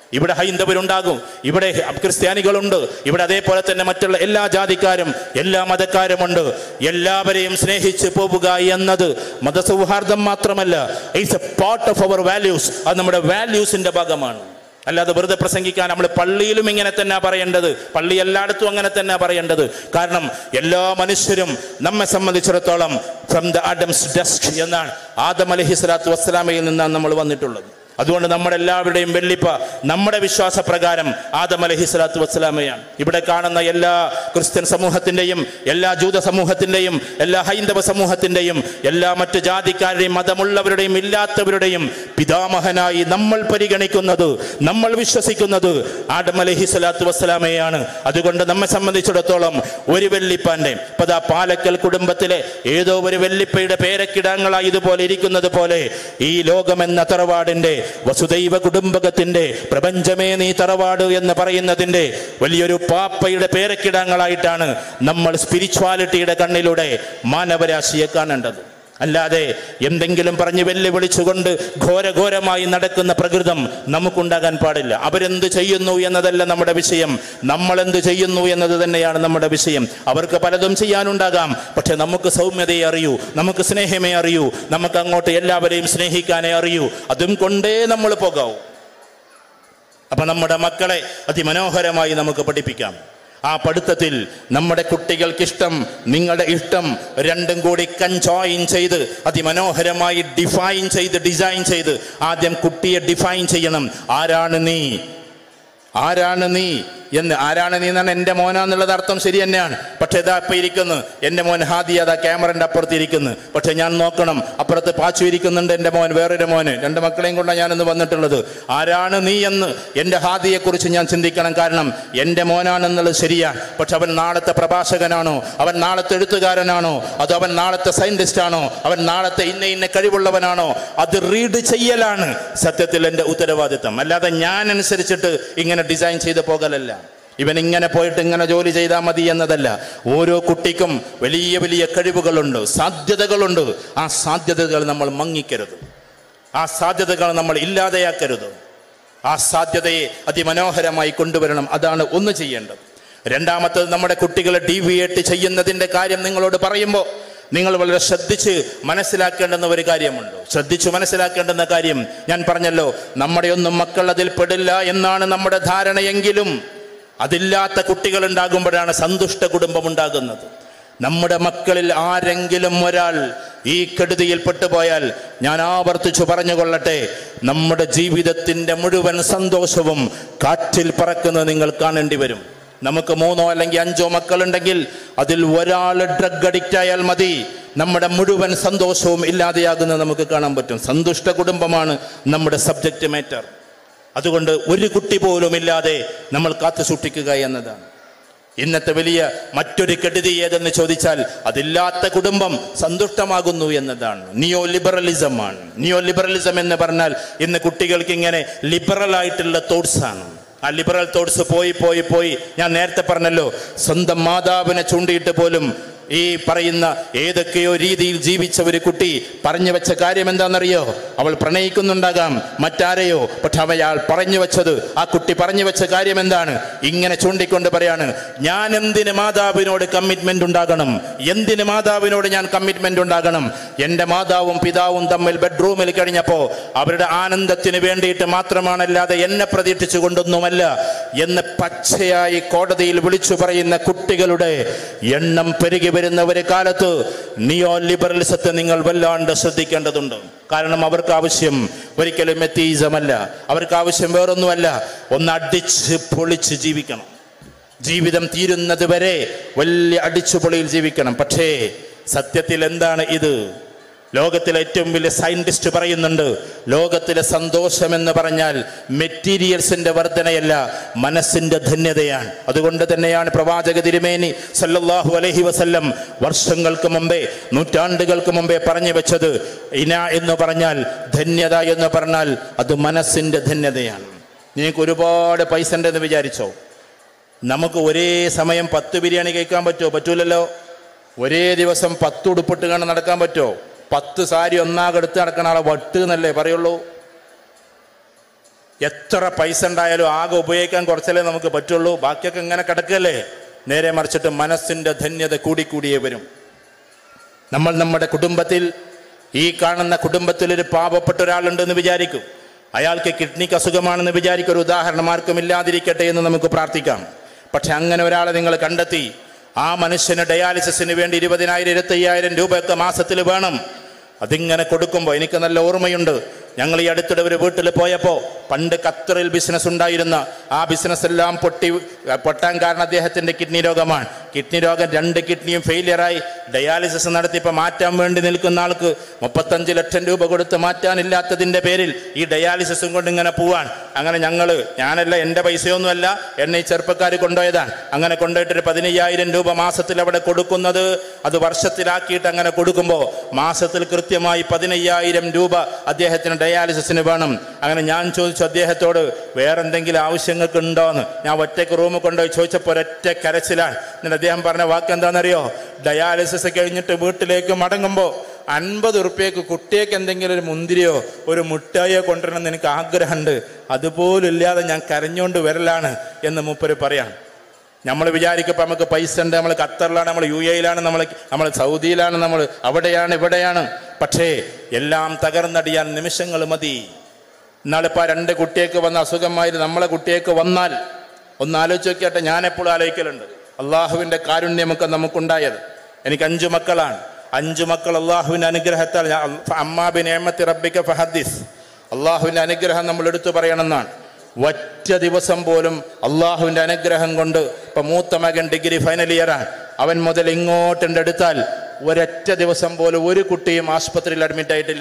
ഇവിടെ ഹൈന്ദവരുണ്ടാകും ഇവിടെ ക്രിസ്ത്യാനികളുണ്ട് ഇവിടെ അതേപോലെ തന്നെ മറ്റുള്ള എല്ലാ ജാതിക്കാരും എല്ലാ മതക്കാരുമുണ്ട് എല്ലാവരെയും സ്നേഹിച്ച് പോവുക എന്നത് മതസൗഹാർദ്ദം മാത്രമല്ല it's a part of our values അത് നമ്മുടെ വാല്യൂസിന്റെ ഭാഗമാണ് അല്ലാതെ വെറുതെ പ്രസംഗിക്കാൻ നമ്മൾ പള്ളിയിലും ഇങ്ങനെ തന്നെ പറയേണ്ടത് പള്ളി എല്ലായിടത്തും അങ്ങനെ തന്നെ പറയേണ്ടത് കാരണം എല്ലാ മനുഷ്യരും നമ്മെ സംബന്ധിച്ചിടത്തോളം ഫ്രം ദ ആഡംസ് ഡെസ്ക് എന്നാണ് ആദം അലഹി സ്വലാത്തു വസ്സലാമയിൽ നിന്നാണ് നമ്മൾ വന്നിട്ടുള്ളത് അതുകൊണ്ട് നമ്മുടെ എല്ലാവരുടെയും വെള്ളിപ്പ നമ്മുടെ വിശ്വാസപ്രകാരം ആദം അലഹി സ്വലാത്തു വസ്സലാമയാണ് ഇവിടെ കാണുന്ന എല്ലാ ക്രിസ്ത്യൻ സമൂഹത്തിൻ്റെയും എല്ലാ ജൂത സമൂഹത്തിൻ്റെയും എല്ലാ ഹൈന്ദവ സമൂഹത്തിൻ്റെയും എല്ലാ മറ്റ് ജാതിക്കാരുടെയും മതമുള്ളവരുടെയും ഇല്ലാത്തവരുടെയും പിതാമഹനായി നമ്മൾ പരിഗണിക്കുന്നത് നമ്മൾ വിശ്വസിക്കുന്നത് ആദം അലഹി സ്വലാത്തു വസ്സലാമയാണ് അതുകൊണ്ട് നമ്മെ സംബന്ധിച്ചിടത്തോളം ഒരു വെള്ളിപ്പാന്റെ പതാ പാലക്കൽ കുടുംബത്തിലെ ഏതോ ഒരു വെള്ളിപ്പയുടെ പേരക്കിടാങ്ങളായി ഇതുപോലെ ഇരിക്കുന്നത് പോലെ ഈ ലോകമെന്ന തറവാടിന്റെ വസുദൈവ കുടുംബകത്തിന്റെ പ്രപഞ്ചമേ നീ തറവാട് എന്ന് പറയുന്നതിന്റെ വലിയൊരു പാപ്പയുടെ പേരക്കിടാങ്ങളായിട്ടാണ് നമ്മൾ സ്പിരിച്വാലിറ്റിയുടെ കണ്ണിലൂടെ മാനവരാശിയെ കാണേണ്ടത് അല്ലാതെ എന്തെങ്കിലും പറഞ്ഞ് വെല്ലുവിളിച്ചുകൊണ്ട് ഘോരഘോരമായി നടക്കുന്ന പ്രകൃതം നമുക്കുണ്ടാകാൻ പാടില്ല അവരെന്ത് ചെയ്യുന്നു എന്നതല്ല നമ്മുടെ വിഷയം നമ്മൾ എന്ത് ചെയ്യുന്നു എന്നത് തന്നെയാണ് നമ്മുടെ വിഷയം അവർക്ക് പലതും ചെയ്യാനുണ്ടാകാം പക്ഷെ നമുക്ക് സൗമ്യതയെ അറിയൂ നമുക്ക് സ്നേഹമേ അറിയൂ നമുക്ക് അങ്ങോട്ട് എല്ലാവരെയും സ്നേഹിക്കാനേ അറിയൂ അതും കൊണ്ടേ നമ്മൾ പോകാവൂ അപ്പൊ നമ്മുടെ മക്കളെ അതിമനോഹരമായി നമുക്ക് പഠിപ്പിക്കാം ആ പഠിത്തത്തിൽ നമ്മുടെ കുട്ടികൾക്കിഷ്ടം നിങ്ങളുടെ ഇഷ്ടം രണ്ടും കൂടി കൺജോയിൻ ചെയ്ത് അതിമനോഹരമായി ഡിഫൈൻ ചെയ്ത് ഡിസൈൻ ചെയ്ത് ആദ്യം കുട്ടിയെ ഡിഫൈൻ ചെയ്യണം ആരാണ് നീ ആരാണ് നീ എന്ന് ആരാണ് നീ എന്നാണ് എൻ്റെ മോനാന്നുള്ളത് അർത്ഥം ശരി തന്നെയാണ് പക്ഷെ ഇതാ ഇപ്പം ഇരിക്കുന്നു എൻ്റെ മോൻ ഹാദി അതാ ക്യാമറൻ്റെ അപ്പുറത്ത് ഇരിക്കുന്നു പക്ഷെ ഞാൻ നോക്കണം അപ്പുറത്ത് പാച്ചു ഇരിക്കുന്നുണ്ട് എൻ്റെ മോൻ വേറൊരു മോന് രണ്ട് മക്കളെയും കൊണ്ടാണ് ഞാനിന്ന് വന്നിട്ടുള്ളത് ആരാണ് നീ എന്ന് എൻ്റെ ഹാദിയെക്കുറിച്ച് ഞാൻ ചിന്തിക്കണം കാരണം എൻ്റെ മോനാണെന്നുള്ളത് ശരിയാണ് പക്ഷെ അവൻ നാളത്തെ പ്രഭാഷകനാണോ അവൻ നാളത്തെ എഴുത്തുകാരനാണോ അതോ അവൻ നാളത്തെ സയൻറ്റിസ്റ്റ് ആണോ അവൻ നാളത്തെ ഇന്ന ഇന്ന കഴിവുള്ളവനാണോ അത് റീഡ് ചെയ്യലാണ് സത്യത്തിൽ എൻ്റെ ഉത്തരവാദിത്തം അല്ലാതെ ഞാൻ അനുസരിച്ചിട്ട് ഇങ്ങനെ ഡിസൈൻ ചെയ്ത് പോകലല്ല ഇവൻ ഇങ്ങനെ പോയിട്ട് ഇങ്ങനെ ജോലി ചെയ്താൽ മതി എന്നതല്ല ഓരോ കുട്ടിക്കും വലിയ വലിയ കഴിവുകളുണ്ട് സാധ്യതകളുണ്ട് ആ സാധ്യതകൾ നമ്മൾ മങ്ങിക്കരുത് ആ സാധ്യതകൾ നമ്മൾ ഇല്ലാതെയാക്കരുത് ആ സാധ്യതയെ അതിമനോഹരമായി കൊണ്ടുവരണം അതാണ് ഒന്ന് ചെയ്യേണ്ടത് രണ്ടാമത്തത് നമ്മുടെ കുട്ടികളെ ഡീവിയേറ്റ് ചെയ്യുന്നതിൻ്റെ കാര്യം നിങ്ങളോട് പറയുമ്പോൾ നിങ്ങൾ വളരെ ശ്രദ്ധിച്ച് മനസ്സിലാക്കേണ്ടുന്ന ഒരു കാര്യമുണ്ട് ശ്രദ്ധിച്ചു മനസ്സിലാക്കേണ്ടുന്ന കാര്യം ഞാൻ പറഞ്ഞല്ലോ നമ്മുടെ ഒന്നും മക്കൾ അതിൽ പെടില്ല എന്നാണ് നമ്മുടെ ധാരണയെങ്കിലും അതില്ലാത്ത കുട്ടികൾ ഉണ്ടാകുമ്പോഴാണ് സന്തുഷ്ട കുടുംബം ഉണ്ടാകുന്നത് നമ്മുടെ മക്കളിൽ ആരെങ്കിലും ഒരാൾ ഈ കെടുതിയിൽ പെട്ടുപോയാൽ ഞാൻ ആവർത്തിച്ചു പറഞ്ഞുകൊള്ളട്ടെ നമ്മുടെ ജീവിതത്തിന്റെ മുഴുവൻ സന്തോഷവും കാറ്റിൽ പറക്കുന്നത് നിങ്ങൾ കാണേണ്ടി വരും നമുക്ക് മൂന്നോ അല്ലെങ്കിൽ അഞ്ചോ മക്കളുണ്ടെങ്കിൽ അതിൽ ഒരാൾ ഡ്രഗ് അഡിക്റ്റ് ആയാൽ മതി നമ്മുടെ മുഴുവൻ സന്തോഷവും ഇല്ലാതെയാകുന്നത് നമുക്ക് കാണാൻ പറ്റും സന്തുഷ്ട കുടുംബമാണ് നമ്മുടെ സബ്ജക്റ്റ് മാറ്റർ അതുകൊണ്ട് ഒരു കുട്ടി പോലും ഇല്ലാതെ നമ്മൾ കാത്തു സൂക്ഷിക്കുക എന്നതാണ് ഇന്നത്തെ വലിയ മറ്റൊരു കെടുതി ഏതെന്ന് ചോദിച്ചാൽ അതില്ലാത്ത കുടുംബം സന്തുഷ്ടമാകുന്നു എന്നതാണ് നിയോ ലിബറലിസം ആണ് നിയോ ലിബറലിസം എന്ന് പറഞ്ഞാൽ ഇന്ന് കുട്ടികൾക്ക് ഇങ്ങനെ ലിബറൽ ആയിട്ടുള്ള തോട്ട്സ് ആണ് ആ ലിബറൽ തോട്ട്സ് പോയി പോയി പോയി ഞാൻ നേരത്തെ പറഞ്ഞല്ലോ സ്വന്തം മാതാവിനെ ചൂണ്ടിയിട്ട് പോലും ഈ പറയുന്ന ഏതൊക്കെയോ രീതിയിൽ ജീവിച്ച ഒരു കുട്ടി പറഞ്ഞു വെച്ച കാര്യം എന്താണെന്നറിയോ അവൾ പ്രണയിക്കുന്നുണ്ടാകാം മറ്റാരെയോ പക്ഷെ അവയാൾ പറഞ്ഞു വെച്ചത് ആ കുട്ടി പറഞ്ഞു വെച്ച കാര്യം എന്താണ് ഇങ്ങനെ ചൂണ്ടിക്കൊണ്ട് പറയാണ് ഞാൻ എന്തിന് മാതാവിനോട് കമ്മിറ്റ്മെന്റ് ഉണ്ടാകണം എന്തിന് മാതാവിനോട് ഞാൻ കമ്മിറ്റ്മെന്റ് ഉണ്ടാകണം എൻ്റെ മാതാവും പിതാവും തമ്മിൽ ബെഡ്റൂമിൽ കഴിഞ്ഞപ്പോൾ അവരുടെ ആനന്ദത്തിന് വേണ്ടിയിട്ട് മാത്രമാണല്ലാതെ എന്നെ പ്രതീക്ഷിച്ചു കൊണ്ടൊന്നുമല്ല എന്ന് പച്ചയായി കോടതിയിൽ വിളിച്ചു പറയുന്ന കുട്ടികളുടെ എണ്ണം പെരുകി വരുന്ന ഒരു കാലത്ത് നിയോ ലിബറലിസത്തെ നിങ്ങൾ വല്ലാണ്ട് ശ്രദ്ധിക്കേണ്ടതുണ്ട് കാരണം അവർക്ക് ആവശ്യം ഒരിക്കലും എത്തീസമല്ല അവർക്ക് ആവശ്യം വേറൊന്നുമല്ല ഒന്ന് അടിച്ച് പൊളിച്ച് ജീവിക്കണം ജീവിതം തീരുന്നത് വരെ വലിയ അടിച്ചുപൊളിയിൽ ജീവിക്കണം പക്ഷേ സത്യത്തിൽ എന്താണ് ഇത് ലോകത്തിലെ ഏറ്റവും വലിയ സയന്റിസ്റ്റ് പറയുന്നുണ്ട് ലോകത്തിലെ സന്തോഷം എന്ന് പറഞ്ഞാൽ മെറ്റീരിയൽസിന്റെ വർധനയല്ല മനസ്സിന്റെ ധന്യതയാണ് അതുകൊണ്ട് തന്നെയാണ് പ്രവാചക തിരുമേനി സല്ലല്ലാഹു അലൈഹി വസല്ലം വർഷങ്ങൾക്ക് മുമ്പേ നൂറ്റാണ്ടുകൾക്ക് മുമ്പേ പറഞ്ഞു വെച്ചത് ഇന എന്ന് പറഞ്ഞാൽ ധന്യത എന്ന് പറഞ്ഞാൽ അത് മനസ്സിന്റെ ധന്യതയാണ് നിങ്ങൾക്ക് ഒരുപാട് പൈസ ഉണ്ടെന്ന് വിചാരിച്ചോ നമുക്ക് ഒരേ സമയം പത്ത് ബിരിയാണി കഴിക്കാൻ പറ്റുമോ പറ്റൂലല്ലോ ഒരേ ദിവസം പത്ത് ഉടുപ്പിട്ട് കാണാൻ നടക്കാൻ പറ്റുമോ പത്ത് സാരി ഒന്നാകെടുത്ത് നടക്കണ ആളെ വട്ട് എന്നല്ലേ പറയുള്ളൂ എത്ര പൈസ ഉണ്ടായാലും ആകെ ഉപയോഗിക്കാൻ കുറച്ചല്ലേ നമുക്ക് പറ്റുള്ളൂ ബാക്കിയൊക്കെ ഇങ്ങനെ കിടക്കല്ലേ നേരെ മറിച്ചിട്ട് മനസ്സിൻ്റെ ധന്യത കൂടിക്കൂടിയേ വരും നമ്മൾ നമ്മുടെ കുടുംബത്തിൽ ഈ കാണുന്ന കുടുംബത്തിൽ ഒരു പാവപ്പെട്ട ഒരാളുണ്ടെന്ന് വിചാരിക്കും അയാൾക്ക് കിഡ്നിക്ക് അസുഖമാണെന്ന് വിചാരിക്കും ഒരു ഉദാഹരണം ആർക്കും ഇല്ലാതിരിക്കട്ടെ എന്ന് നമുക്ക് പ്രാർത്ഥിക്കാം പക്ഷെ അങ്ങനെ ഒരാളെ നിങ്ങൾ കണ്ടെത്തി ആ മനുഷ്യന് ഡയാലിസിസിന് വേണ്ടി ഇരുപതിനായിരം ഇരുപത്തയ്യായിരം രൂപയൊക്കെ മാസത്തിൽ വേണം അതിങ്ങനെ കൊടുക്കുമ്പോൾ എനിക്ക് നല്ല ഓർമ്മയുണ്ട് ഞങ്ങൾ ഈ അടുത്തിടെ ഒരു വീട്ടിൽ പോയപ്പോൾ പണ്ട് ഖത്തറിൽ ബിസിനസ് ഉണ്ടായിരുന്ന ആ ബിസിനസ് എല്ലാം പൊട്ടി പൊട്ടാൻ കാരണം അദ്ദേഹത്തിൻ്റെ കിഡ്നി രോഗമാണ് കിഡ്നി രോഗം രണ്ട് കിഡ്നിയും ഫെയിലിയറായി ഡയാലിസിസ് നടത്തി ഇപ്പോൾ മാറ്റാൻ വേണ്ടി നിൽക്കുന്ന ആൾക്ക് മുപ്പത്തഞ്ച് ലക്ഷം രൂപ കൊടുത്ത് മാറ്റാനില്ലാത്തതിൻ്റെ പേരിൽ ഈ ഡയാലിസിസും കൊണ്ട് ഇങ്ങനെ പോവാൻ അങ്ങനെ ഞങ്ങൾ ഞാനല്ല എൻ്റെ പൈസയൊന്നുമല്ല എന്നെ ഈ ചെറുപ്പക്കാർ കൊണ്ടുപോയതാണ് അങ്ങനെ കൊണ്ടുപോയിട്ടൊരു പതിനയ്യായിരം രൂപ മാസത്തിൽ അവിടെ കൊടുക്കുന്നത് അത് വർഷത്തിലാക്കിയിട്ട് അങ്ങനെ കൊടുക്കുമ്പോൾ മാസത്തിൽ കൃത്യമായി പതിനയ്യായിരം രൂപ അദ്ദേഹത്തിന് ഡയാലിസിസിന് വേണം അങ്ങനെ ഞാൻ ചോദിച്ചു അദ്ദേഹത്തോട് വേറെ എന്തെങ്കിലും ആവശ്യങ്ങൾക്ക് ഉണ്ടോന്ന് ഞാൻ ഒറ്റയ്ക്ക് റൂമിൽ കൊണ്ടുപോയി ചോദിച്ചപ്പോൾ ഒരൊറ്റ കരച്ചിലാണ് എന്നിട്ട് അദ്ദേഹം പറഞ്ഞ വാക്ക് എന്താണെന്നറിയോ ഡയാലിസിസ് കഴിഞ്ഞിട്ട് വീട്ടിലേക്ക് മടങ്ങുമ്പോൾ അൻപത് ഉറുപ്പ്യക്ക് കുട്ടിയേക്ക് എന്തെങ്കിലും ഒരു മുന്തിരിയോ ഒരു മുട്ടായോ കൊണ്ടുവരണമെന്ന് എനിക്ക് ആഗ്രഹമുണ്ട് അതുപോലും ഇല്ലാതെ ഞാൻ കരഞ്ഞുകൊണ്ട് വരലാണ് എന്ന് മൂപ്പര് പറയാം നമ്മൾ വിചാരിക്കപ്പോൾ നമുക്ക് പൈസ ഉണ്ട് നമ്മൾ ഖത്തറിലാണ് നമ്മൾ യു എയിലാണ് നമ്മൾ നമ്മൾ സൗദിയിലാണ് നമ്മൾ അവിടെയാണ് ഇവിടെയാണ് പക്ഷേ എല്ലാം തകർന്നടിയാൻ നിമിഷങ്ങൾ മതി ഇന്നാളിപ്പോൾ ആ രണ്ട് കുട്ടിയേക്ക് വന്ന അസുഖമായിരുന്നു നമ്മളെ കുട്ടിയേക്ക് വന്നാൽ ഒന്ന് ആലോചിച്ച് നോക്കിയാട്ടെ ഞാൻ എപ്പോഴും ആലോചിക്കലുണ്ട് അള്ളാഹുവിൻ്റെ കാരുണ്യമൊക്കെ നമുക്കുണ്ടായത് എനിക്ക് അഞ്ചു മക്കളാണ് അഞ്ചു മക്കൾ അള്ളാഹുവിൻ്റെ അനുഗ്രഹത്താൽ ഞാൻ- അമ്മാബിൻ എമ്മത്തി റബ്ബിക്ക ഫഹദ്ദിസ് അള്ളാഹുവിൻ്റെ അനുഗ്രഹം നമ്മൾ എടുത്തു പറയണമെന്നാണ് ഒറ്റ ദിവസം പോലും അള്ളാഹുവിൻ്റെ അനുഗ്രഹം കൊണ്ട് ഇപ്പൊ മൂത്ത മകൻ ഡിഗ്രി ഫൈനൽ ഇയറാണ് അവൻ മുതൽ ഇങ്ങോട്ടുണ്ട് എടുത്താൽ ഒരൊറ്റ ദിവസം പോലും ഒരു കുട്ടിയും ആശുപത്രിയിൽ അഡ്മിറ്റ് ആയിട്ടില്ല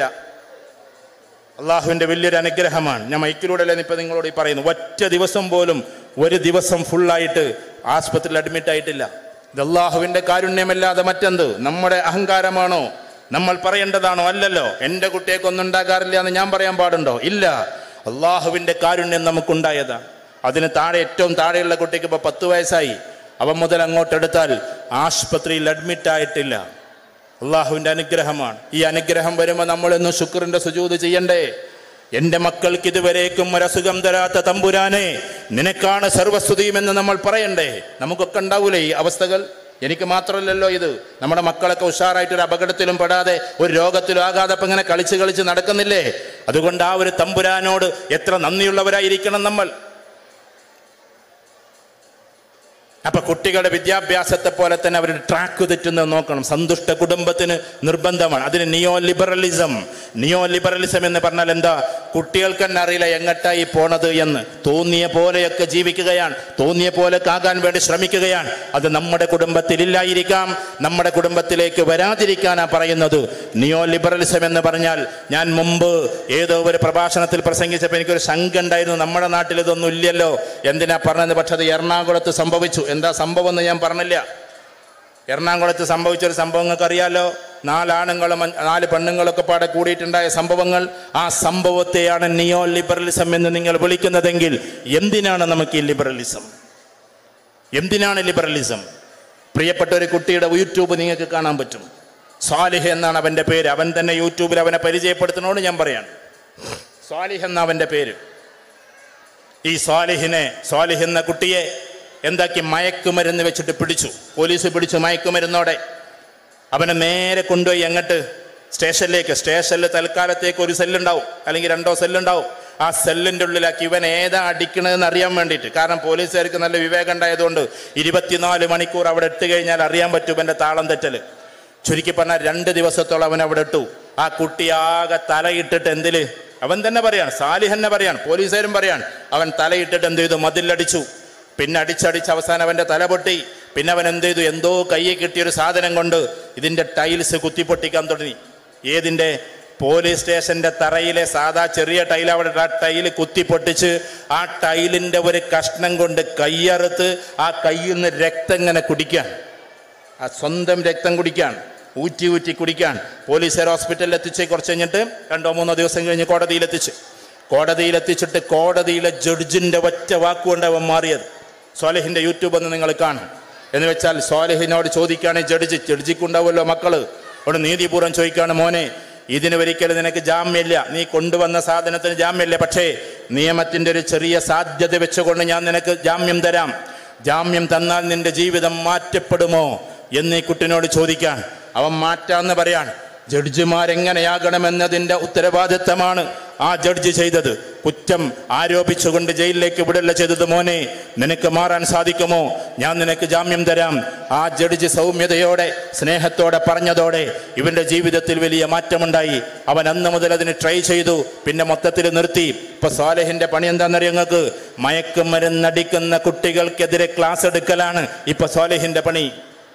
അള്ളാഹുവിൻ്റെ വലിയൊരു അനുഗ്രഹമാണ് ഞാൻ മൈക്കിലൂടെ അല്ലേ ഇപ്പം നിങ്ങളോട് ഈ പറയുന്നു ഒറ്റ ദിവസം പോലും ഒരു ദിവസം ഫുള്ളായിട്ട് ആസ്പത്രിയിൽ അഡ്മിറ്റ് ആയിട്ടില്ല ഇത് അള്ളാഹുവിൻ്റെ കാരുണ്യമല്ലാതെ മറ്റെന്ത് നമ്മുടെ അഹങ്കാരമാണോ നമ്മൾ പറയേണ്ടതാണോ അല്ലല്ലോ എൻ്റെ കുട്ടിയൊക്കെ ഉണ്ടാകാറില്ല എന്ന് ഞാൻ പറയാൻ പാടുണ്ടോ ഇല്ല അള്ളാഹുവിൻ്റെ കാരുണ്യം നമുക്കുണ്ടായതാണ് അതിന് താഴെ ഏറ്റവും താഴെയുള്ള കുട്ടിക്ക് ഇപ്പോൾ പത്ത് വയസ്സായി അവൻ മുതൽ അങ്ങോട്ട് എടുത്താൽ ആശുപത്രിയിൽ അഡ്മിറ്റ് ആയിട്ടില്ല അള്ളാഹുവിൻ്റെ അനുഗ്രഹമാണ് ഈ അനുഗ്രഹം വരുമ്പോൾ നമ്മളൊന്ന് ശുക്രിന്റെ സുജൂത് ചെയ്യണ്ടേ എൻ്റെ മക്കൾക്ക് ഇതുവരേക്കും ഒരസുഖം തരാത്ത തമ്പുരാനെ നിനക്കാണ് സർവസ്തുതിയും എന്ന് നമ്മൾ പറയണ്ടേ നമുക്കൊക്കെ ഉണ്ടാവൂലേ ഈ അവസ്ഥകൾ എനിക്ക് മാത്രമല്ലല്ലോ ഇത് നമ്മുടെ മക്കളൊക്കെ ഉഷാറായിട്ട് ഒരു അപകടത്തിലും പെടാതെ ഒരു രോഗത്തിലും ആകാതെ ഇപ്പം ഇങ്ങനെ കളിച്ച് കളിച്ച് നടക്കുന്നില്ലേ അതുകൊണ്ട് ആ ഒരു തമ്പുരാനോട് എത്ര നന്ദിയുള്ളവരായിരിക്കണം നമ്മൾ അപ്പൊ കുട്ടികളുടെ വിദ്യാഭ്യാസത്തെ പോലെ തന്നെ അവർ ട്രാക്ക് തെറ്റുന്നത് നോക്കണം സന്തുഷ്ട കുടുംബത്തിന് നിർബന്ധമാണ് അതിന് നിയോ ലിബറലിസം നിയോ ലിബറലിസം എന്ന് പറഞ്ഞാൽ എന്താ കുട്ടികൾക്ക് തന്നെ അറിയില്ല എങ്ങട്ടായി പോണത് എന്ന് തോന്നിയ പോലെയൊക്കെ ജീവിക്കുകയാണ് തോന്നിയ പോലെയൊക്കെ ആകാൻ വേണ്ടി ശ്രമിക്കുകയാണ് അത് നമ്മുടെ കുടുംബത്തിൽ ഇല്ലായിരിക്കാം നമ്മുടെ കുടുംബത്തിലേക്ക് വരാതിരിക്കാനാ പറയുന്നത് നിയോ ലിബറലിസം എന്ന് പറഞ്ഞാൽ ഞാൻ മുമ്പ് ഏതോ ഒരു പ്രഭാഷണത്തിൽ പ്രസംഗിച്ചപ്പോൾ എനിക്കൊരു ശങ്ക ഉണ്ടായിരുന്നു നമ്മുടെ നാട്ടിൽ ഇതൊന്നും ഇല്ലല്ലോ എന്തിനാ പറഞ്ഞത് പക്ഷെ അത് എറണാകുളത്ത് സംഭവിച്ചു എന്താ സംഭവം എന്ന് ഞാൻ പറഞ്ഞില്ല എറണാകുളത്ത് സംഭവിച്ചൊരു സംഭവം നിങ്ങൾക്ക് അറിയാലോ നാലാണുങ്ങളും അഞ്ച്- നാല് പെണ്ണുങ്ങളൊക്കെ പാടെ കൂടിയിട്ടുണ്ടായ സംഭവങ്ങൾ ആ സംഭവത്തെയാണ് നിയോ ലിബറലിസം എന്ന് നിങ്ങൾ വിളിക്കുന്നതെങ്കിൽ എന്തിനാണ് നമുക്ക് ഈ ലിബറലിസം എന്തിനാണ് ലിബറലിസം പ്രിയപ്പെട്ട ഒരു കുട്ടിയുടെ യൂട്യൂബ് നിങ്ങൾക്ക് കാണാൻ പറ്റും സ്വാലിഹ് എന്നാണ് അവൻ്റെ പേര് അവൻ തന്നെ യൂട്യൂബിൽ അവനെ പരിചയപ്പെടുത്തുന്നതുകൊണ്ട് ഞാൻ പറയാണ് സ്വാലിഹ് എന്ന അവൻ്റെ പേര് ഈ സ്വാലിഹിനെ സ്വാലിഹ് എന്ന കുട്ടിയെ എന്താക്കി മയക്കുമരുന്ന് വെച്ചിട്ട് പിടിച്ചു പോലീസ് പിടിച്ചു മയക്കുമരുന്നോടെ അവനെ നേരെ കൊണ്ടുപോയി അങ്ങോട്ട് സ്റ്റേഷനിലേക്ക് സ്റ്റേഷനിൽ തൽക്കാലത്തേക്ക് ഒരു സെല്ലുണ്ടാവും അല്ലെങ്കിൽ രണ്ടോ സെല്ലുണ്ടാവും ആ സെല്ലിൻ്റെ ഉള്ളിലാക്കി ഇവൻ ഏതാ അടിക്കണതെന്ന് അറിയാൻ വേണ്ടിയിട്ട് കാരണം പോലീസുകാർക്ക് നല്ല വിവേകം ഉണ്ടായതുകൊണ്ട് ഇരുപത്തിനാല് മണിക്കൂർ അവിടെ ഇട്ട് കഴിഞ്ഞാൽ അറിയാൻ പറ്റും ഇവൻ്റെ താളം തെറ്റൽ ചുരുക്കി പറഞ്ഞാൽ രണ്ട് ദിവസത്തോളം അവൻ അവിടെ ഇട്ടു ആ കുട്ടി ആകെ തലയിട്ടിട്ട് എന്തില് അവൻ തന്നെ പറയാണ് സാലിഹ് തന്നെ പറയാണ് പോലീസുകാരും പറയാണ് അവൻ തലയിട്ടിട്ട് എന്ത് ചെയ്തു മതിലടിച്ചു പിന്നെ അടിച്ചടിച്ച് അവസാനം അവൻ്റെ തല പൊട്ടി പിന്നെ അവൻ എന്ത് ചെയ്തു എന്തോ കയ്യിൽ കിട്ടിയൊരു സാധനം കൊണ്ട് ഇതിൻ്റെ ടൈൽസ് കുത്തിപ്പൊട്ടിക്കാൻ തുടങ്ങി ഏതിൻ്റെ പോലീസ് സ്റ്റേഷന്റെ തറയിലെ സാധാ ചെറിയ ടൈൽ അവിടെ ആ ടൈല് കുത്തിപ്പൊട്ടിച്ച് ആ ടൈലിൻ്റെ ഒരു കഷ്ണം കൊണ്ട് കയ്യറുത്ത് ആ കയ്യിൽ നിന്ന് രക്തം ഇങ്ങനെ കുടിക്കാൻ ആ സ്വന്തം രക്തം കുടിക്കാൻ ഊറ്റി ഊറ്റി കുടിക്കാൻ പോലീസുകാർ ഹോസ്പിറ്റലിൽ എത്തിച്ച് കുറച്ച് കഴിഞ്ഞിട്ട് രണ്ടോ മൂന്നോ ദിവസം കഴിഞ്ഞ് കോടതിയിലെത്തിച്ച് കോടതിയിലെത്തിച്ചിട്ട് കോടതിയിലെ ജഡ്ജിന്റെ ഒറ്റ വാക്കുകൊണ്ട് അവൻ മാറിയത് സ്വാലിഹിന്റെ യൂട്യൂബ് ഒന്ന് നിങ്ങൾ കാണും എന്ന് വെച്ചാൽ സ്വാലിഹിനോട് ചോദിക്കുകയാണ് ജഡ്ജി ജഡ്ജിക്കുണ്ടാവുമല്ലോ മക്കള് അവിടെ നീതിപൂർവ്വം ചോദിക്കുകയാണ് മോനെ ഇതിന് ഒരിക്കലും നിനക്ക് ജാമ്യമില്ല നീ കൊണ്ടുവന്ന സാധനത്തിന് ജാമ്യമില്ല പക്ഷേ നിയമത്തിൻ്റെ ഒരു ചെറിയ സാധ്യത വെച്ചുകൊണ്ട് ഞാൻ നിനക്ക് ജാമ്യം തരാം ജാമ്യം തന്നാൽ നിന്റെ ജീവിതം മാറ്റപ്പെടുമോ എന്ന് ഈ കുട്ടിനോട് ചോദിക്കാൻ അവൻ മാറ്റാന്ന് പറയാൻ ജഡ്ജിമാരെങ്ങനെയാകണമെന്നതിൻ്റെ ഉത്തരവാദിത്തമാണ് ആ ജഡ്ജി ചെയ്തത് കുറ്റം ആരോപിച്ചുകൊണ്ട് ജയിലിലേക്ക് വിടല്ല ചെയ്തത് മോനെ നിനക്ക് മാറാൻ സാധിക്കുമോ ഞാൻ നിനക്ക് ജാമ്യം തരാം ആ ജഡ്ജി സൗമ്യതയോടെ സ്നേഹത്തോടെ പറഞ്ഞതോടെ ഇവന്റെ ജീവിതത്തിൽ വലിയ മാറ്റമുണ്ടായി അവൻ അന്ന് മുതൽ അതിന് ട്രൈ ചെയ്തു പിന്നെ മൊത്തത്തിൽ നിർത്തി ഇപ്പൊ സ്വാലഹിന്റെ പണി എന്താണെന്നറിയോ നിങ്ങൾക്ക് മയക്കുമരുന്നടിക്കുന്ന കുട്ടികൾക്കെതിരെ ക്ലാസ് എടുക്കലാണ് ഇപ്പൊ സ്വാലഹിന്റെ പണി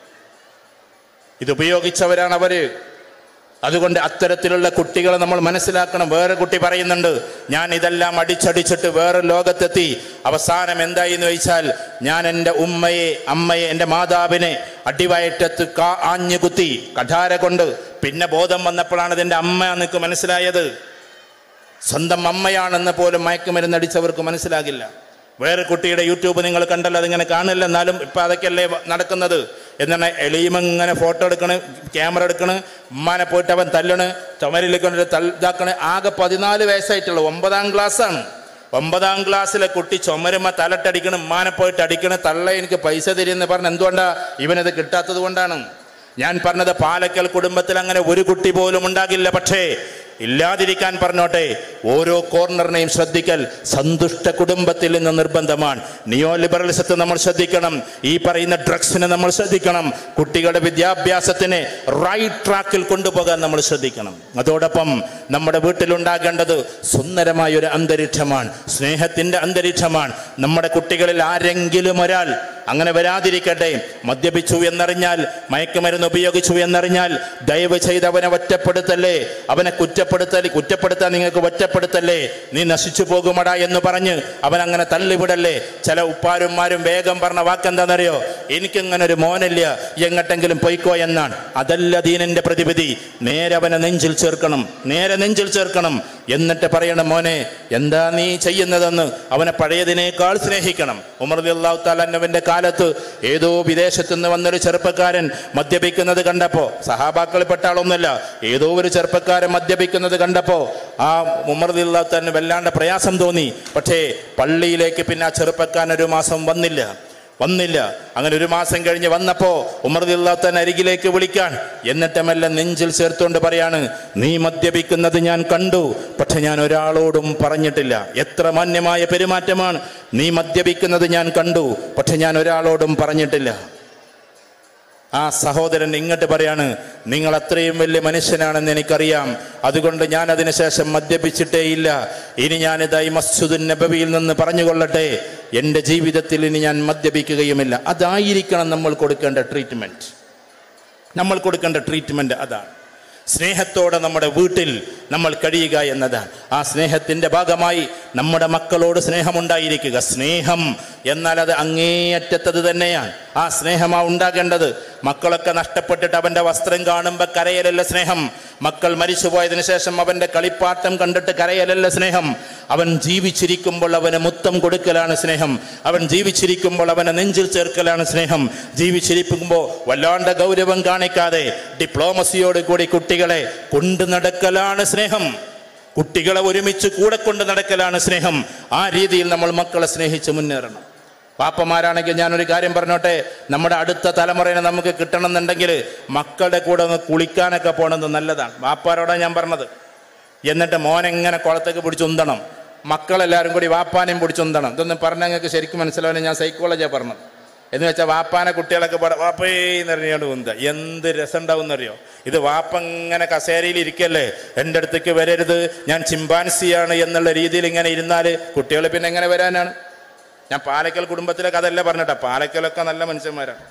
ഇത് ഉപയോഗിച്ചവരാണ് അവര് അതുകൊണ്ട് അത്തരത്തിലുള്ള കുട്ടികളെ നമ്മൾ മനസ്സിലാക്കണം വേറെ കുട്ടി പറയുന്നുണ്ട് ഞാൻ ഇതെല്ലാം അടിച്ചടിച്ചിട്ട് വേറെ ലോകത്തെത്തി അവസാനം എന്തായി എന്ന് ചോദിച്ചാൽ ഞാൻ എൻ്റെ ഉമ്മയെ അമ്മയെ എൻ്റെ മാതാവിനെ അടിവയറ്റത്ത് കാ ആഞ്ഞു കുത്തി കഠാര കൊണ്ട് പിന്നെ ബോധം വന്നപ്പോഴാണ് ഇതിൻ്റെ അമ്മ എനിക്ക് മനസ്സിലായത് സ്വന്തം അമ്മയാണെന്ന് പോലും മയക്കുമരുന്നടിച്ചവർക്ക് മനസ്സിലാകില്ല വേറെ കുട്ടിയുടെ യൂട്യൂബ് നിങ്ങൾ കണ്ടല്ലോ അതിങ്ങനെ കാണില്ല എന്നാലും ഇപ്പം അതൊക്കെയല്ലേ വ- നടക്കുന്നത് എന്താണ് എളിയുമിങ്ങനെ ഫോട്ടോ എടുക്കണ് ക്യാമറ എടുക്കണ് ഉമ്മാനെ പോയിട്ട് അവൻ തല്ലണ് ചുമരിൽ കൊണ്ട് തൽ- ഇതാക്കണ് ആകെ പതിനാല് വയസ്സായിട്ടുള്ളൂ ഒമ്പതാം ക്ലാസ്സാണ് ഒമ്പതാം ക്ലാസ്സിലെ കുട്ടി ചുമരുമ്മ തലട്ടടിക്കണം ഉമ്മാനെ പോയിട്ട് അടിക്കണം തള്ള എനിക്ക് പൈസ തരുമെന്ന് പറഞ്ഞ് എന്തുകൊണ്ടാ ഇവനത് കിട്ടാത്തത് കൊണ്ടാണ് ഞാൻ പറഞ്ഞത് പാലക്കൽ കുടുംബത്തിൽ അങ്ങനെ ഒരു കുട്ടി പോലും ഉണ്ടാകില്ല പക്ഷേ ഇല്ലാതിരിക്കാൻ പറഞ്ഞോട്ടെ ഓരോ കോർണറിനെയും ശ്രദ്ധിക്കൽ സന്തുഷ്ട കുടുംബത്തിൽ നിന്ന് നിർബന്ധമാണ് നിയോ ലിബറലിസത്തെ നമ്മൾ ശ്രദ്ധിക്കണം ഈ പറയുന്ന ഡ്രഗ്സിനെ നമ്മൾ ശ്രദ്ധിക്കണം കുട്ടികളുടെ വിദ്യാഭ്യാസത്തിനെ റൈറ്റ് ട്രാക്കിൽ കൊണ്ടുപോകാൻ നമ്മൾ ശ്രദ്ധിക്കണം അതോടൊപ്പം നമ്മുടെ വീട്ടിലുണ്ടാകേണ്ടത് സുന്ദരമായ ഒരു അന്തരീക്ഷമാണ് സ്നേഹത്തിന്റെ അന്തരീക്ഷമാണ് നമ്മുടെ കുട്ടികളിൽ ആരെങ്കിലും ഒരാൾ അങ്ങനെ വരാതിരിക്കട്ടെ മദ്യപിച്ചു എന്നറിഞ്ഞാൽ മയക്കുമരുന്ന് ഉപയോഗിച്ചു എന്നറിഞ്ഞാൽ ദയവ് ചെയ്ത് അവനെ ഒറ്റപ്പെടുത്തല്ലേ അവനെ കുറ്റപ്പെടുത്തൽ കുറ്റപ്പെടുത്താൻ നിങ്ങൾക്ക് ഒറ്റപ്പെടുത്തല്ലേ നീ നശിച്ചു പോകുമടാ എന്ന് പറഞ്ഞ് അവൻ അങ്ങനെ തള്ളിവിടല്ലേ ചില ഉപ്പാരുമാരും വേഗം പറഞ്ഞ വാക്കെന്താണെന്നറിയോ എനിക്കിങ്ങനെ ഒരു മോനില്ല എങ്ങട്ടെങ്കിലും പൊയ്ക്കോ എന്നാണ് അതല്ല ദീനന്റെ പ്രതിവിധി നേരെ അവനെ നെഞ്ചിൽ ചേർക്കണം നേരെ നെഞ്ചിൽ ചേർക്കണം എന്നിട്ട് പറയണം മോനെ എന്താ നീ ചെയ്യുന്നതെന്ന് അവനെ പഴയതിനേക്കാൾ സ്നേഹിക്കണം ഉമർ അള്ളാഹു താലന്നവന്റെ കാലത്ത് ഏതോ വിദേശത്തു നിന്ന് വന്നൊരു ചെറുപ്പക്കാരൻ മദ്യപിക്കുന്നത് കണ്ടപ്പോ സഹാബാക്കളിൽപ്പെട്ട ആളൊന്നുമല്ല ഏതോ ഒരു ചെറുപ്പക്കാരൻ മദ്യപിക്കുന്നത് കണ്ടപ്പോ ആ ഉമർ അള്ളാഹു തന്നെ വല്ലാണ്ട് പ്രയാസം തോന്നി പക്ഷേ പള്ളിയിലേക്ക് പിന്നെ ആ ചെറുപ്പക്കാരൻ ഒരു മാസം വന്നില്ല വന്നില്ല അങ്ങനെ ഒരു മാസം കഴിഞ്ഞ് വന്നപ്പോ ഉമർ തന്നെ അരികിലേക്ക് വിളിക്കാൻ എന്നിട്ട് മെല്ലെ നെഞ്ചിൽ ചേർത്തുകൊണ്ട് പറയാണ് നീ മദ്യപിക്കുന്നത് ഞാൻ കണ്ടു പക്ഷെ ഞാൻ ഒരാളോടും പറഞ്ഞിട്ടില്ല എത്ര മാന്യമായ പെരുമാറ്റമാണ് നീ മദ്യപിക്കുന്നത് ഞാൻ കണ്ടു പക്ഷെ ഞാൻ ഒരാളോടും പറഞ്ഞിട്ടില്ല ആ സഹോദരൻ ഇങ്ങോട്ട് പറയാണ് നിങ്ങൾ അത്രയും വലിയ മനുഷ്യനാണെന്ന് എനിക്കറിയാം അതുകൊണ്ട് ഞാൻ അതിനുശേഷം മദ്യപിച്ചിട്ടേയില്ല ഇനി ഞാനിതായി മസ്ജിദുൻ നബവിയിൽ നിന്ന് പറഞ്ഞുകൊള്ളട്ടെ എൻ്റെ ജീവിതത്തിൽ ഇനി ഞാൻ മദ്യപിക്കുകയുമില്ല അതായിരിക്കണം നമ്മൾ കൊടുക്കേണ്ട ട്രീറ്റ്മെൻറ്റ് നമ്മൾ കൊടുക്കേണ്ട ട്രീറ്റ്മെൻറ്റ് അതാണ് സ്നേഹത്തോടെ നമ്മുടെ വീട്ടിൽ നമ്മൾ കഴിയുക എന്നതാണ് ആ സ്നേഹത്തിൻ്റെ ഭാഗമായി നമ്മുടെ മക്കളോട് സ്നേഹമുണ്ടായിരിക്കുക സ്നേഹം എന്നാൽ അത് അങ്ങേയറ്റത്തത് തന്നെയാണ് ആ സ്നേഹമാ ഉണ്ടാകേണ്ടത് മക്കളൊക്കെ നഷ്ടപ്പെട്ടിട്ട് അവൻ്റെ വസ്ത്രം കാണുമ്പോൾ കരയലല്ല സ്നേഹം മക്കൾ മരിച്ചുപോയതിനു ശേഷം അവൻ്റെ കളിപ്പാട്ടം കണ്ടിട്ട് കരയലല്ല സ്നേഹം അവൻ ജീവിച്ചിരിക്കുമ്പോൾ അവന് മുത്തം കൊടുക്കലാണ് സ്നേഹം അവൻ ജീവിച്ചിരിക്കുമ്പോൾ അവനെ നെഞ്ചിൽ ചേർക്കലാണ് സ്നേഹം ജീവിച്ചിരിക്കുമ്പോൾ വല്ലാണ്ട് ഗൗരവം കാണിക്കാതെ ഡിപ്ലോമസിയോട് കൂടി കുട്ടികളെ കൊണ്ടു നടക്കലാണ് സ്നേഹം കുട്ടികളെ ഒരുമിച്ച് കൂടെ കൊണ്ട് നടക്കലാണ് സ്നേഹം ആ രീതിയിൽ നമ്മൾ മക്കളെ സ്നേഹിച്ച് മുന്നേറണം പാപ്പമാരാണെങ്കിൽ ഞാനൊരു കാര്യം പറഞ്ഞോട്ടെ നമ്മുടെ അടുത്ത തലമുറയെ നമുക്ക് കിട്ടണമെന്നുണ്ടെങ്കിൽ മക്കളുടെ കൂടെ ഒന്ന് കുളിക്കാനൊക്കെ പോണത് നല്ലതാണ് വാപ്പാരോടാണ് ഞാൻ പറഞ്ഞത് എന്നിട്ട് മോനെങ്ങനെ കുളത്തേക്ക് പിടിച്ചുന്തണം മക്കളെല്ലാവരും കൂടി വാപ്പാനെയും പിടിച്ചുന്തണം ഇതൊന്നും പറഞ്ഞാൽ നിങ്ങൾക്ക് ശരിക്കും മനസ്സിലാവില്ല ഞാൻ സൈക്കോളജിയാണ് പറഞ്ഞത് എന്ന് വെച്ചാൽ വാപ്പാനെ കുട്ടികളൊക്കെ പാടെ വാപ്പേ എന്നറിയാണ്ട് ഉന്ത എന്ത് രസം ഉണ്ടാവും എന്നറിയോ ഇത് വാപ്പ ഇങ്ങനെ കസേരയിൽ ഇരിക്കല്ലേ എൻ്റെ അടുത്തേക്ക് വരരുത് ഞാൻ ചിമ്പാൻസിയാണ് എന്നുള്ള രീതിയിൽ ഇങ്ങനെ ഇരുന്നാൽ കുട്ടികൾ പിന്നെ എങ്ങനെ വരാനാണ് ഞാൻ പാലക്കൽ കുടുംബത്തിലെ കഥയല്ല പറഞ്ഞിട്ടാ പാലക്കലൊക്കെ നല്ല മനുഷ്യന്മാരാണ്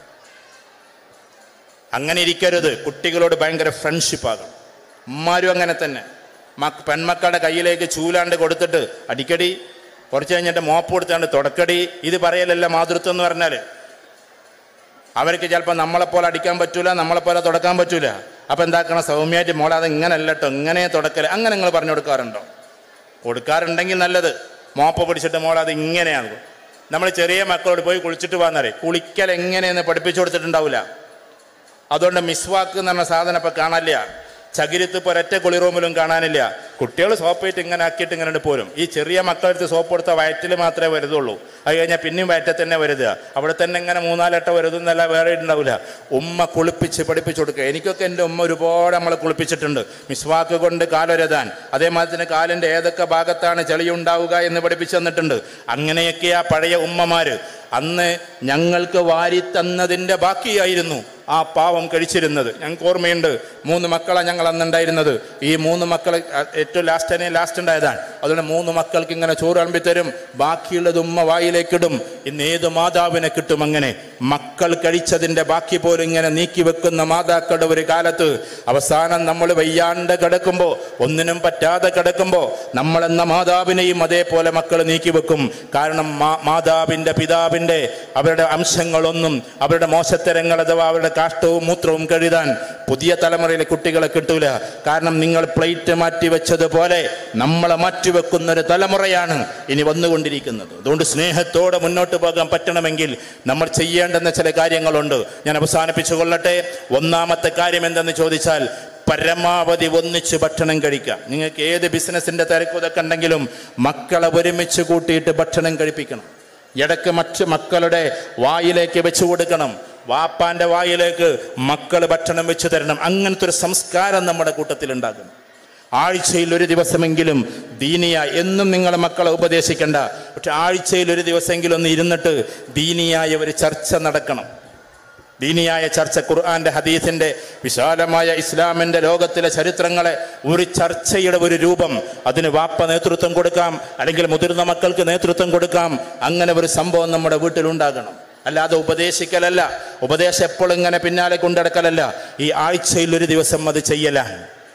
അങ്ങനെ ഇരിക്കരുത് കുട്ടികളോട് ഭയങ്കര ഫ്രണ്ട്ഷിപ്പ് ആകണം ഉമ്മാരും അങ്ങനെ തന്നെ മക്ക പെൺമക്കളുടെ കയ്യിലേക്ക് ചൂലാണ്ട് കൊടുത്തിട്ട് അടിക്കടി കുറച്ച് കഴിഞ്ഞിട്ട് മോപ്പ് കൊടുത്താണ്ട് തുടക്കടി ഇത് പറയലല്ല മാതൃത്വം എന്ന് പറഞ്ഞാൽ അവർക്ക് ചിലപ്പോൾ നമ്മളെപ്പോലെ അടിക്കാൻ പറ്റൂല നമ്മളെപ്പോലെ തുടക്കാൻ പറ്റൂല അപ്പം എന്താക്കണം സൗമ്യമായിട്ട് മോളെ അത് ഇങ്ങനെ അല്ലട്ടോ ഇങ്ങനെ തുടക്കൽ അങ്ങനെ നിങ്ങൾ പറഞ്ഞു കൊടുക്കാറുണ്ടോ കൊടുക്കാറുണ്ടെങ്കിൽ നല്ലത് മോപ്പ പിടിച്ചിട്ട് മോളെ അത് ഇങ്ങനെയാണ് നമ്മൾ ചെറിയ മക്കളോട് പോയി കുളിച്ചിട്ട് പോകാന്നറിയ കുളിക്കൽ എങ്ങനെയെന്ന് പഠിപ്പിച്ചു കൊടുത്തിട്ടുണ്ടാവില്ല അതുകൊണ്ട് മിസ്വാക്ക് എന്ന് പറഞ്ഞ സാധനം ഇപ്പം കാണാനില്ല ചകിരിത്ത് ഇപ്പോൾ ഒരൊറ്റ കുളി റൂമിലും കാണാനില്ല കുട്ടികൾ സോപ്പിട്ട് ഇങ്ങനെ ആക്കിയിട്ട് ഇങ്ങനെ പോരും ഈ ചെറിയ മക്കളെടുത്ത് സോപ്പ് കൊടുത്താൽ വയറ്റിൽ മാത്രമേ വരുതുള്ളൂ അത് കഴിഞ്ഞാൽ പിന്നെയും വയറ്റിൽ തന്നെ വരുതുക അവിടെ തന്നെ ഇങ്ങനെ മൂന്നാലെട്ട വരുതെന്നല്ല വേറെ ഉണ്ടാവില്ല ഉമ്മ കുളിപ്പിച്ച് പഠിപ്പിച്ചു കൊടുക്കുക എനിക്കൊക്കെ എൻ്റെ ഉമ്മ ഒരുപാട് നമ്മളെ കുളിപ്പിച്ചിട്ടുണ്ട് മിസ്വാക്ക് കൊണ്ട് കാലൊരതാൻ അതേമാതിരി തന്നെ കാലിൻ്റെ ഏതൊക്കെ ഭാഗത്താണ് ചെളി ഉണ്ടാവുക എന്ന് പഠിപ്പിച്ചു തന്നിട്ടുണ്ട് അങ്ങനെയൊക്കെയാ പഴയ ഉമ്മമാര് അന്ന് ഞങ്ങൾക്ക് വാരി തന്നതിൻ്റെ ബാക്കിയായിരുന്നു ആ പാവം കഴിച്ചിരുന്നത് ഞങ്ങൾക്ക് ഓർമ്മയുണ്ട് മൂന്ന് മക്കളാണ് ഞങ്ങൾ അന്നുണ്ടായിരുന്നത് ഈ മൂന്ന് മക്കൾ ഏറ്റവും ലാസ്റ്റ് തന്നെ ലാസ്റ്റ് ഉണ്ടായതാണ് അതുകൊണ്ട് മൂന്ന് മക്കൾക്ക് ഇങ്ങനെ ചോറ് വിളമ്പി തരും ബാക്കിയുള്ളത് ഉമ്മ വായിലേക്കിടും ഇന്ന് ഏത് മാതാവിനെ കിട്ടും അങ്ങനെ മക്കൾ കഴിച്ചതിൻ്റെ ബാക്കി പോലും ഇങ്ങനെ നീക്കി വെക്കുന്ന മാതാക്കളുടെ ഒരു കാലത്ത് അവസാനം നമ്മൾ വയ്യാണ്ട് കിടക്കുമ്പോൾ ഒന്നിനും പറ്റാതെ കിടക്കുമ്പോൾ നമ്മളെന്ന മാതാവിനെയും അതേപോലെ മക്കൾ നീക്കി വെക്കും കാരണം മാ- മാതാവിൻ്റെ പിതാവിൻ്റെ അവരുടെ അംശങ്ങളൊന്നും അവരുടെ മോശത്തരങ്ങൾ അഥവാ അവരുടെ കാഷ്ടവും മൂത്രവും കഴുതാൻ പുതിയ തലമുറയിലെ കുട്ടികളെ കിട്ടൂല കാരണം നിങ്ങൾ പ്ലേറ്റ് മാറ്റി വെച്ചതുപോലെ നമ്മളെ മാറ്റിവെക്കുന്ന ഒരു തലമുറയാണ് ഇനി വന്നുകൊണ്ടിരിക്കുന്നത് അതുകൊണ്ട് സ്നേഹത്തോടെ മുന്നോട്ട് പോകാൻ പറ്റണമെങ്കിൽ നമ്മൾ ചെയ്യേണ്ടുന്ന ചില കാര്യങ്ങളുണ്ട് ഞാൻ അവസാനിപ്പിച്ചു കൊള്ളട്ടെ ഒന്നാമത്തെ കാര്യം എന്തെന്ന് ചോദിച്ചാൽ പരമാവധി ഒന്നിച്ച് ഭക്ഷണം കഴിക്കാം നിങ്ങൾക്ക് ഏത് ബിസിനസ്സിന്റെ തിരക്കുതൊക്കെ ഉണ്ടെങ്കിലും മക്കളെ ഒരുമിച്ച് കൂട്ടിയിട്ട് ഭക്ഷണം കഴിപ്പിക്കണം ഇടയ്ക്ക് മറ്റ് മക്കളുടെ വായിലേക്ക് വെച്ചു കൊടുക്കണം വാപ്പാന്റെ വായിലേക്ക് മക്കൾ ഭക്ഷണം വെച്ച് തരണം അങ്ങനത്തെ ഒരു സംസ്കാരം നമ്മുടെ കൂട്ടത്തിൽ ഉണ്ടാകണം ആഴ്ചയിൽ ഒരു ദിവസമെങ്കിലും ദീനിയ എന്നും നിങ്ങളെ മക്കളെ ഉപദേശിക്കണ്ട പക്ഷെ ആഴ്ചയിൽ ഒരു ദിവസമെങ്കിലും ഒന്ന് ഇരുന്നിട്ട് ദീനിയായ ഒരു ചർച്ച നടക്കണം ദീനിയായ ചർച്ച ഖുർആന്റെ ഹദീസിന്റെ വിശാലമായ ഇസ്ലാമിന്റെ ലോകത്തിലെ ചരിത്രങ്ങളെ ഒരു ചർച്ചയുടെ ഒരു രൂപം അതിന് വാപ്പ നേതൃത്വം കൊടുക്കാം അല്ലെങ്കിൽ മുതിർന്ന മക്കൾക്ക് നേതൃത്വം കൊടുക്കാം അങ്ങനെ ഒരു സംഭവം നമ്മുടെ വീട്ടിലുണ്ടാകണം അല്ലാതെ ഉപദേശിക്കലല്ല ഉപദേശം എപ്പോഴും ഇങ്ങനെ പിന്നാലെ കൊണ്ടടക്കലല്ല ഈ ആഴ്ചയിൽ ഒരു ദിവസം അത് ചെയ്യലാണ്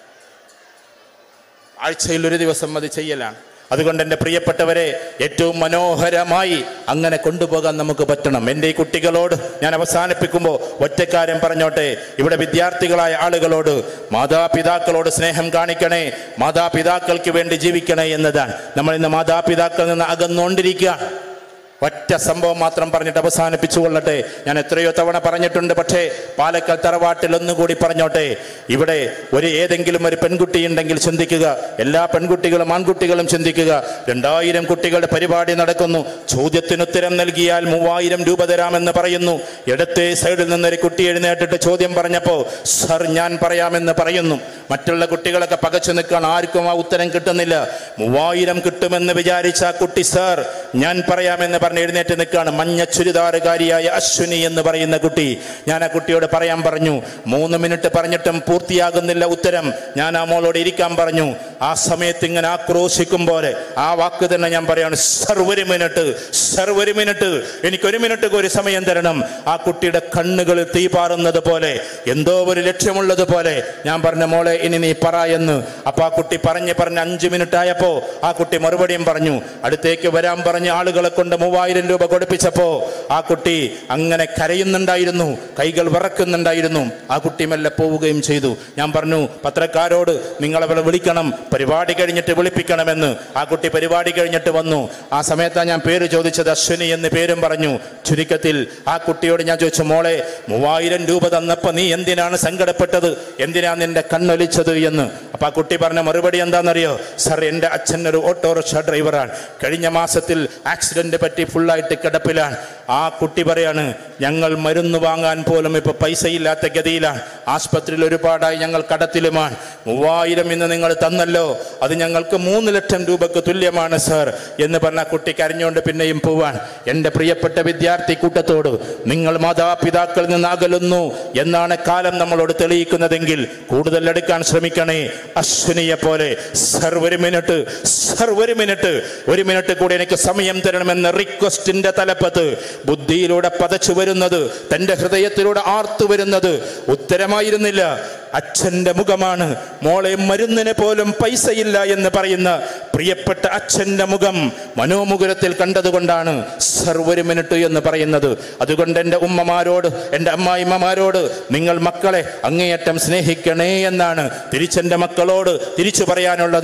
ആഴ്ചയിൽ ഒരു ദിവസം അത് ചെയ്യലാണ് അതുകൊണ്ട് എൻ്റെ പ്രിയപ്പെട്ടവരെ ഏറ്റവും മനോഹരമായി അങ്ങനെ കൊണ്ടുപോകാൻ നമുക്ക് പറ്റണം എൻ്റെ ഈ കുട്ടികളോട് ഞാൻ അവസാനിപ്പിക്കുമ്പോൾ ഒറ്റക്കാര്യം പറഞ്ഞോട്ടെ ഇവിടെ വിദ്യാർത്ഥികളായ ആളുകളോട് മാതാപിതാക്കളോട് സ്നേഹം കാണിക്കണേ മാതാപിതാക്കൾക്ക് വേണ്ടി ജീവിക്കണേ എന്നതാണ് നമ്മൾ ഇന്ന് മാതാപിതാക്കളിൽ നിന്ന് അകന്നുകൊണ്ടിരിക്കുക ഒറ്റ സംഭവം മാത്രം പറഞ്ഞിട്ട് അവസാനിപ്പിച്ചു കൊള്ളട്ടെ ഞാൻ എത്രയോ തവണ പറഞ്ഞിട്ടുണ്ട് പക്ഷേ പാലക്കൽ തറവാട്ടിൽ ഒന്നുകൂടി പറഞ്ഞോട്ടെ ഇവിടെ ഒരു ഏതെങ്കിലും ഒരു പെൺകുട്ടി ഉണ്ടെങ്കിൽ ചിന്തിക്കുക എല്ലാ പെൺകുട്ടികളും ആൺകുട്ടികളും ചിന്തിക്കുക രണ്ടായിരം കുട്ടികളുടെ പരിപാടി നടക്കുന്നു ചോദ്യത്തിന് ഉത്തരം നൽകിയാൽ മൂവായിരം രൂപ തരാമെന്ന് പറയുന്നു ഇടത്തെ സൈഡിൽ നിന്നൊരു കുട്ടി എഴുന്നേറ്റിട്ട് ചോദ്യം പറഞ്ഞപ്പോൾ സർ ഞാൻ പറയാമെന്ന് പറയുന്നു മറ്റുള്ള കുട്ടികളൊക്കെ പകച്ചു നിൽക്കാൻ ആർക്കും ആ ഉത്തരം കിട്ടുന്നില്ല മൂവായിരം കിട്ടുമെന്ന് വിചാരിച്ച ആ കുട്ടി സർ ഞാൻ പറയാമെന്ന് പറഞ്ഞ് എഴുന്നേറ്റ് നിൽക്കുകയാണ് മഞ്ഞ ചുരിദാറുകാരിയായ അശ്വിനി എന്ന് പറയുന്ന കുട്ടി ഞാൻ ആ കുട്ടിയോട് പറയാൻ പറഞ്ഞു മൂന്ന് മിനിറ്റ് പറഞ്ഞിട്ടും പൂർത്തിയാകുന്നില്ല ഉത്തരം ഞാൻ ആ മോളോട് ഇരിക്കാൻ പറഞ്ഞു ആ സമയത്ത് ഇങ്ങനെ ആക്രോശിക്കും പോലെ ആ വാക്ക് തന്നെ ഞാൻ പറയാണ് സർ ഒരു മിനിറ്റ് സർ ഒരു മിനിറ്റ് എനിക്ക് ഒരു മിനിറ്റ് ഒരു സമയം തരണം ആ കുട്ടിയുടെ കണ്ണുകളിൽ തീ പാറുന്നത് പോലെ എന്തോ ഒരു ലക്ഷ്യമുള്ളത് പോലെ ഞാൻ പറഞ്ഞ മോളെ ഇനി നീ പറ എന്ന് അപ്പൊ ആ കുട്ടി പറഞ്ഞ് പറഞ്ഞ് അഞ്ച് മിനിറ്റ് ആയപ്പോ ആ കുട്ടി മറുപടിയും പറഞ്ഞു അടുത്തേക്ക് വരാൻ പറഞ്ഞ് ആളുകളെ കൊണ്ട് മൂവായിരം രൂപ കൊടുപ്പിച്ചപ്പോ ആ കുട്ടി അങ്ങനെ കരയുന്നുണ്ടായിരുന്നു കൈകൾ വിറക്കുന്നുണ്ടായിരുന്നു ആ കുട്ടി മെല്ലെ പോവുകയും ചെയ്തു ഞാൻ പറഞ്ഞു പത്രക്കാരോട് നിങ്ങളവളെ വിളിക്കണം പരിപാടി കഴിഞ്ഞിട്ട് വിളിപ്പിക്കണമെന്ന് ആ കുട്ടി പരിപാടി കഴിഞ്ഞിട്ട് വന്നു ആ സമയത്താണ് ഞാൻ പേര് ചോദിച്ചത് അശ്വിനി എന്ന് പേരും പറഞ്ഞു ചുരുക്കത്തിൽ ആ കുട്ടിയോട് ഞാൻ ചോദിച്ചു മോളെ മൂവായിരം രൂപ തന്നപ്പോ നീ എന്തിനാണ് സങ്കടപ്പെട്ടത് എന്തിനാ നിന്റെ കണ്ണൊലിച്ചത് എന്ന് അപ്പൊ ആ കുട്ടി പറഞ്ഞ മറുപടി എന്താണെന്നറിയോ സർ എൻ്റെ അച്ഛൻ ഒരു ഓട്ടോറിക്ഷ ഡ്രൈവറാണ് കഴിഞ്ഞ മാസത്തിൽ ആക്സിഡന്റ് പറ്റി ഫുള്ളായിട്ട് കിടപ്പിലാണ് ആ കുട്ടി പറയാണ് ഞങ്ങൾ മരുന്ന് വാങ്ങാൻ പോലും ഇപ്പൊ പൈസയില്ലാത്ത ഗതിയിലാണ് ആസ്പത്രിയിൽ ഒരുപാടായി ഞങ്ങൾ കടത്തിലുമാണ് മൂവായിരം ഇന്ന് നിങ്ങൾ തന്നല്ലോ അത് ഞങ്ങൾക്ക് മൂന്ന് ലക്ഷം രൂപക്ക് തുല്യമാണ് സർ എന്ന് പറഞ്ഞ ആ കുട്ടി കരഞ്ഞുകൊണ്ട് പിന്നെയും പോവാൻ എൻ്റെ പ്രിയപ്പെട്ട വിദ്യാർത്ഥി കൂട്ടത്തോട് നിങ്ങൾ മാതാപിതാക്കളിൽ നിന്ന് അകലുന്നു എന്നാണ് കാലം നമ്മളോട് തെളിയിക്കുന്നതെങ്കിൽ കൂടുതൽ എടുക്കാൻ ശ്രമിക്കണേ അശ്വിനിയെ പോലെ സർ ഒരു മിനിറ്റ് സർ ഒരു മിനിറ്റ് ഒരു മിനിറ്റ് കൂടി എനിക്ക് സമയം തരണമെന്ന റിക്വസ്റ്റിന്റെ തലപ്പത്ത് ബുദ്ധിയിലൂടെ പതച്ചു വരുന്നത് തന്റെ ഹൃദയത്തിലൂടെ ആർത്തു വരുന്നത് ഉത്തരമായിരുന്നില്ല അച്ഛന്റെ മുഖമാണ് മോളെ മരുന്നിന് പോലും പൈസയില്ല എന്ന് പറയുന്ന പ്രിയപ്പെട്ട അച്ഛന്റെ മുഖം മനോമുകുരത്തിൽ കണ്ടതുകൊണ്ടാണ് സർ ഒരു മിനിറ്റ് എന്ന് പറയുന്നത് അതുകൊണ്ട് എൻ്റെ ഉമ്മമാരോട് എൻ്റെ അമ്മായിമ്മമാരോട് നിങ്ങൾ മക്കളെ അങ്ങേയറ്റം സ്നേഹിക്കണേ എന്നാണ് തിരിച്ചെൻ്റെ മക്കളോട് തിരിച്ചു പറയാനുള്ളത്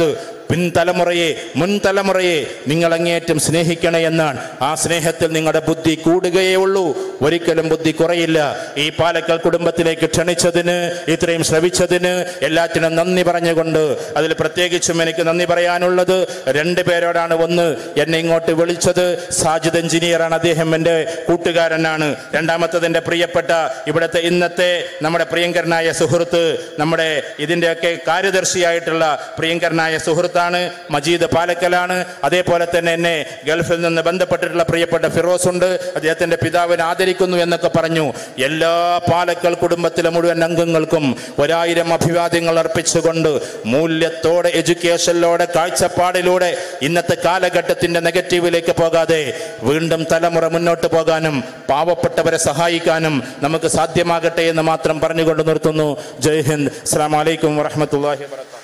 പിൻതലമുറയെ മുൻ തലമുറയെ നിങ്ങൾ അങ്ങേയറ്റം സ്നേഹിക്കണേ എന്നാണ് ആ സ്നേഹത്തിൽ നിങ്ങളുടെ ബുദ്ധി കൂടുകയേ ഉള്ളൂ ഒരിക്കലും ബുദ്ധി കുറയില്ല ഈ പാലക്കൽ കുടുംബത്തിലേക്ക് ക്ഷണിച്ചതിന് ഇത്രയും ശ്രവിച്ചതിന് എല്ലാറ്റിനും നന്ദി പറഞ്ഞുകൊണ്ട് അതിൽ പ്രത്യേകിച്ചും എനിക്ക് നന്ദി പറയാനുള്ളത് രണ്ട് പേരോടാണ് ഒന്ന് എന്നെ ഇങ്ങോട്ട് വിളിച്ചത് സാജിദ് എഞ്ചിനീയറാണ് അദ്ദേഹം എൻ്റെ കൂട്ടുകാരനാണ് രണ്ടാമത്തത് എൻ്റെ പ്രിയപ്പെട്ട ഇവിടുത്തെ ഇന്നത്തെ നമ്മുടെ പ്രിയങ്കരനായ സുഹൃത്ത് നമ്മുടെ ഇതിൻ്റെയൊക്കെ കാര്യദർശിയായിട്ടുള്ള പ്രിയങ്കരനായ സുഹൃത്താണ് മജീദ് പാലക്കലാണ് അതേപോലെ തന്നെ എന്നെ ഗൾഫിൽ നിന്ന് ബന്ധപ്പെട്ടിട്ടുള്ള പ്രിയപ്പെട്ട ഫിറോസ് ഉണ്ട് അദ്ദേഹത്തിൻ്റെ പിതാവിനെ ആദരിക്കുന്നു എന്നൊക്കെ പറഞ്ഞു എല്ലാ പാലക്കൽ കുടുംബത്തിലെ മുഴുവൻ അംഗങ്ങൾക്കും ഒരായിരം അഭിവാദ്യങ്ങൾ അർപ്പിച്ചുകൊണ്ട് മൂല്യത്തോടെ എഡ്യൂക്കേഷനിലൂടെ കാഴ്ചപ്പാടിലൂടെ ഇന്നത്തെ കാലഘട്ടത്തിന്റെ നെഗറ്റീവിലേക്ക് പോകാതെ വീണ്ടും തലമുറ മുന്നോട്ട് പോകാനും പാവപ്പെട്ടവരെ സഹായിക്കാനും നമുക്ക് സാധ്യമാകട്ടെ എന്ന് മാത്രം പറഞ്ഞുകൊണ്ട് നിർത്തുന്നു ജയ് ഹിന്ദ് അസ്സാം വലൈക്കും വറഹമത്തല്ലാഹി വാത്തു